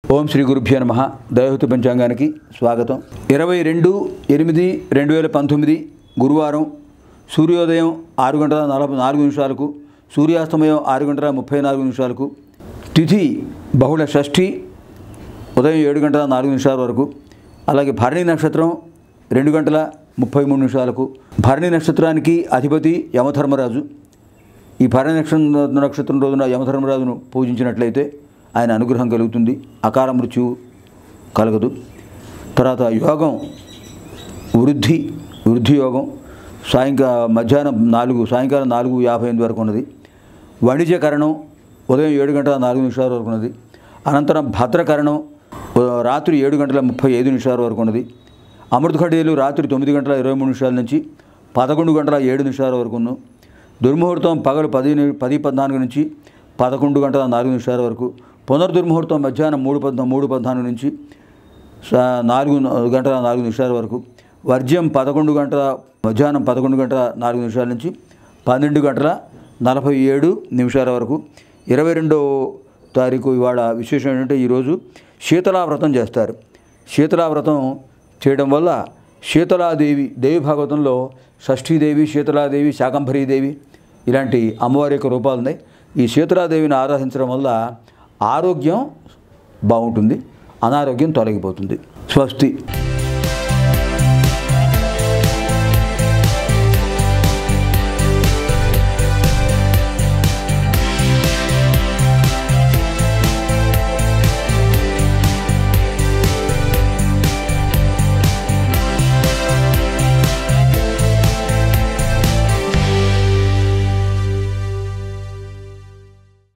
ఓం శ్రీ గురుభ్యో నమ దైవహుతి పంచాంగానికి స్వాగతం ఇరవై రెండు ఎనిమిది రెండు వేల పంతొమ్మిది గురువారం సూర్యోదయం ఆరు గంటల నలభై నాలుగు నిమిషాలకు సూర్యాస్తమయం ఆరు గంటల ముప్పై నాలుగు నిమిషాలకు తిథి బహుళ షష్ఠి ఉదయం ఏడు గంటల నాలుగు నిమిషాల వరకు అలాగే భరణి నక్షత్రం రెండు గంటల ముప్పై మూడు నిమిషాలకు భరణి నక్షత్రానికి అధిపతి యమధర్మరాజు ఈ భరణి నక్షత్రం నక్షత్రం రోజున యమధర్మరాజును పూజించినట్లయితే ఆయన అనుగ్రహం కలుగుతుంది అకాల మృత్యువు కలగదు తర్వాత యోగం వృద్ధి వృద్ధి యోగం సాయంకాల మధ్యాహ్నం నాలుగు సాయంకాలం నాలుగు యాభై ఎనిమిది వరకు ఉన్నది వాణిజ్యకరణం ఉదయం ఏడు గంటల నాలుగు నిమిషాల వరకు ఉన్నది అనంతరం భద్రకరణం ఉ- రాత్రి ఏడు గంటల ముప్పై ఐదు నిమిషాల వరకు ఉన్నది అమృత ఘడియలు రాత్రి తొమ్మిది గంటల ఇరవై మూడు నిమిషాల నుంచి పదకొండు గంటల ఏడు నిమిషాల వరకును దుర్ముహూర్తం పగలు పది ని- పది పద్నాలుగు నుంచి పదకొండు గంటల నాలుగు నిమిషాల వరకు పునర్దుర్ముహూర్తం మధ్యాహ్నం మూడు పద్నా మూడు పద్నాలుగు నుంచి సా- నాలుగు న- గంటల నాలుగు నిమిషాల వరకు వర్జ్యం పదకొండు గంటల మధ్యాహ్నం పదకొండు గంటల నాలుగు నిమిషాల నుంచి పన్నెండు గంటల నలభై ఏడు నిమిషాల వరకు ఇరవై రెండో తారీఖు ఇవాళ విశేషం ఏంటంటే ఈరోజు శీతలా వ్రతం చేస్తారు శీతలా వ్రతం చేయడం వల్ల శీతలాదేవి దేవి భాగవతంలో షష్ఠీదేవి శీతలాదేవి శాకంభరీదేవి ఇలాంటి అమ్మవారి యొక్క రూపాలు ఉన్నాయి ఈ శీతలాదేవిని ఆరాధించడం వల్ల ఆరోగ్యం బాగుంటుంది అనారోగ్యం తొలగిపోతుంది స్వస్తి